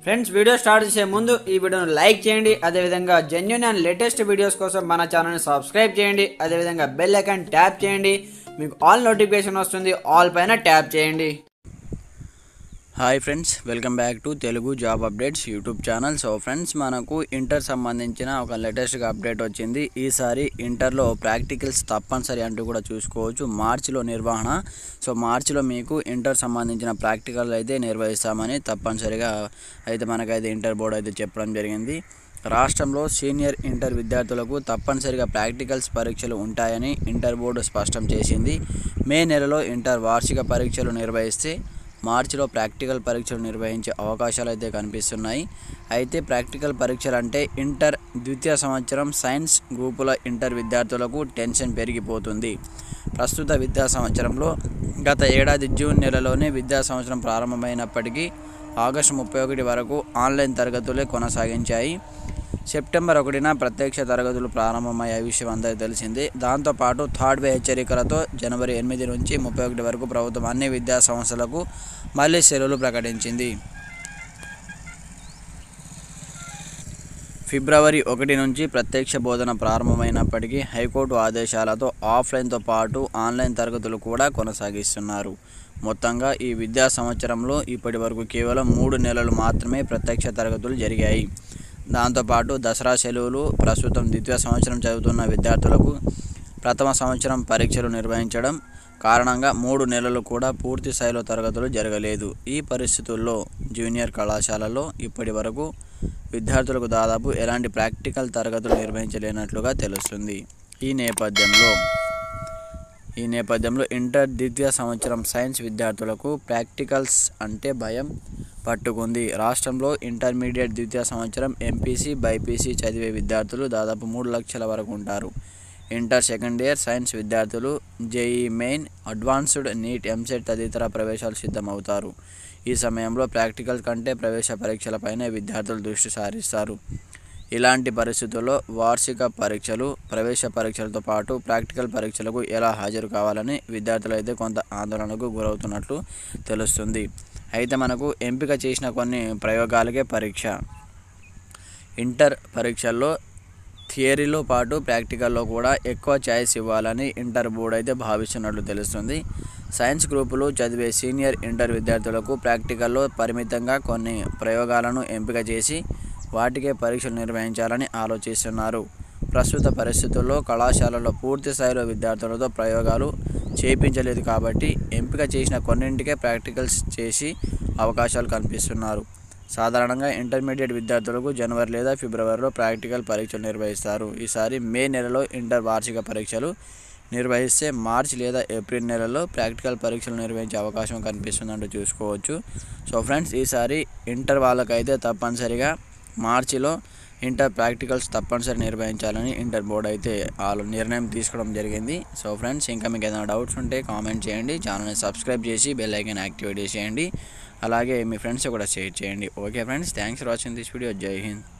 friends video start చేసే ముందు ఈ వీడియోను లైక్ చేయండి అదేవిధంగా జెన్యున్ అండ్ లేటెస్ట్ వీడియోస్ కోసం మన ఛానల్ని సబ్స్క్రైబ్ చేయండి అదేవిధంగా బెల్ ఐకాన్ ట్యాప్ చేయండి మీకు ఆల్ నోటిఫికేషన్ వస్తుంది ఆల్ పైన ట్యాప్ చేయండి hi friends welcome back to Telugu job updates YouTube channel so friends మనకు ఇంటర్ సంబంధించిన ఒక లేటెస్ట్గా అప్డేట్ వచ్చింది ఈసారి ఇంటర్లో ప్రాక్టికల్స్ తప్పనిసరి అంటూ కూడా చూసుకోవచ్చు మార్చిలో నిర్వహణ సో మార్చిలో మీకు ఇంటర్ సంబంధించిన ప్రాక్టికల్ అయితే నిర్వహిస్తామని తప్పనిసరిగా అయితే మనకైతే ఇంటర్ బోర్డు అయితే చెప్పడం జరిగింది రాష్ట్రంలో సీనియర్ ఇంటర్ విద్యార్థులకు తప్పనిసరిగా ప్రాక్టికల్స్ పరీక్షలు ఉంటాయని ఇంటర్ బోర్డు స్పష్టం చేసింది మే నెలలో ఇంటర్ వార్షిక పరీక్షలు నిర్వహిస్తే మార్చిలో ప్రాక్టికల్ పరీక్షలు నిర్వహించే అవకాశాలు అయితే కనిపిస్తున్నాయి అయితే ప్రాక్టికల్ పరీక్షలు అంటే ఇంటర్ ద్వితీయ సంవత్సరం సైన్స్ గ్రూపుల ఇంటర్ విద్యార్థులకు టెన్షన్ పెరిగిపోతుంది ప్రస్తుత విద్యా సంవత్సరంలో గత ఏడాది జూన్ నెలలోనే విద్యా సంవత్సరం ప్రారంభమైనప్పటికీ ఆగస్టు ముప్పై ఒకటి వరకు ఆన్లైన్ తరగతులే కొనసాగించాయి సెప్టెంబర్ ఒకటిన ప్రత్యక్ష తరగతులు ప్రారంభమయ్యే విషయం అందరికీ తెలిసిందే దాంతోపాటు థర్డ్ వే హెచ్చరికలతో జనవరి ఎనిమిది నుంచి ముప్పై ఒకటి వరకు ప్రభుత్వం అన్ని విద్యా సంస్థలకు మళ్ళీ సెలవులు ప్రకటించింది ఫిబ్రవరి ఒకటి నుంచి ప్రత్యక్ష బోధన ప్రారంభమైనప్పటికీ హైకోర్టు ఆదేశాలతో ఆఫ్లైన్తో పాటు ఆన్లైన్ తరగతులు కూడా కొనసాగిస్తున్నారు మొత్తంగా ఈ విద్యా సంవత్సరంలో ఇప్పటి వరకు కేవలం మూడు నెలలు మాత్రమే ప్రత్యక్ష తరగతులు జరిగాయి దాంతోపాటు దసరా సెలవులు ప్రస్తుతం ద్వితీయ సంవత్సరం చదువుతున్న విద్యార్థులకు ప్రథమ సంవత్సరం పరీక్షలు నిర్వహించడం కారణంగా మూడు నెలలు కూడా పూర్తి స్థాయిలో తరగతులు జరగలేదు ఈ పరిస్థితుల్లో జూనియర్ కళాశాలలో ఇప్పటి వరకు విద్యార్థులకు దాదాపు ఎలాంటి ప్రాక్టికల్ తరగతులు నిర్వహించలేనట్లుగా తెలుస్తుంది ఈ నేపథ్యంలో ఈ నేపథ్యంలో ఇంటర్ ద్వితీయ సంవత్సరం సైన్స్ విద్యార్థులకు ప్రాక్టికల్స్ అంటే భయం పట్టుకుంది రాష్ట్రంలో ఇంటర్మీడియట్ ద్వితీయ సంవత్సరం ఎంపీసీ బైపీసీ చదివే విద్యార్థులు దాదాపు మూడు లక్షల వరకు ఉంటారు ఇంటర్ సెకండ్ ఇయర్ సైన్స్ విద్యార్థులు JEE Main advanced NEET EAMCET తదితర ప్రవేశాలు సిద్ధమవుతారు ఈ సమయంలో ప్రాక్టికల్ కంటే ప్రవేశ పరీక్షలపైనే విద్యార్థులు దృష్టి సారిస్తారు ఇలాంటి పరిస్థితుల్లో వార్షిక పరీక్షలు ప్రవేశ పరీక్షలతో పాటు ప్రాక్టికల్ పరీక్షలకు ఎలా హాజరు కావాలని విద్యార్థులు అయితే కొంత ఆందోళనకు గురవుతున్నట్లు తెలుస్తుంది అయితే మనకు ఎంపిక చేసిన కొన్ని ప్రయోగాలకే పరీక్ష ఇంటర్ పరీక్షల్లో థియరీలో పాటు ప్రాక్టికల్లో కూడా ఎక్కువ ఛాయిస్ ఇవ్వాలని ఇంటర్ బోర్డు అయితే భావిస్తున్నట్లు తెలుస్తుంది సైన్స్ గ్రూపులు చదివే సీనియర్ ఇంటర్ విద్యార్థులకు ప్రాక్టికల్లో పరిమితంగా కొన్ని ప్రయోగాలను ఎంపిక చేసి వాటికే పరీక్షలు నిర్వహించాలని ఆలోచిస్తున్నారు ప్రస్తుత పరిస్థితుల్లో కళాశాలలో పూర్తి స్థాయిలో విద్యార్థులతో ప్రయోగాలు చేయించలేదు కాబట్టి ఎంపిక చేసిన కొన్నింటికే ప్రాక్టికల్స్ చేసి అవకాశాలు కనిపిస్తున్నారు సాధారణంగా ఇంటర్మీడియట్ విద్యార్థులకు జనవరి లేదా ఫిబ్రవరిలో ప్రాక్టికల్ పరీక్షలు నిర్వహిస్తారు ఈసారి మే నెలలో ఇంటర్ వార్షిక పరీక్షలు నిర్వహిస్తే మార్చ్ లేదా ఏప్రిల్ నెలలో ప్రాక్టికల్ పరీక్షలు నిర్వహించే అవకాశం కనిపిస్తుందంటూ చూసుకోవచ్చు సో ఫ్రెండ్స్ ఈసారి ఇంటర్ వాళ్ళకైతే తప్పనిసరిగా మార్చిలో ఇంటర్ ప్రాక్టికల్స్ తప్పనిసరి నిర్వహించాలని ఇంటర్ బోర్డు అయితే వాళ్ళు నిర్ణయం తీసుకోవడం జరిగింది సో ఫ్రెండ్స్ ఇంకా మీకు ఏదైనా డౌట్స్ ఉంటే కామెంట్ చేయండి ఛానల్ని సబ్స్క్రైబ్ చేసి బెల్ ఐకాన్ యాక్టివేట్ చేసేయండి అలాగే మీ ఫ్రెండ్స్ కూడా షేర్ చేయండి okay friends thanks for watching this video జై హింద్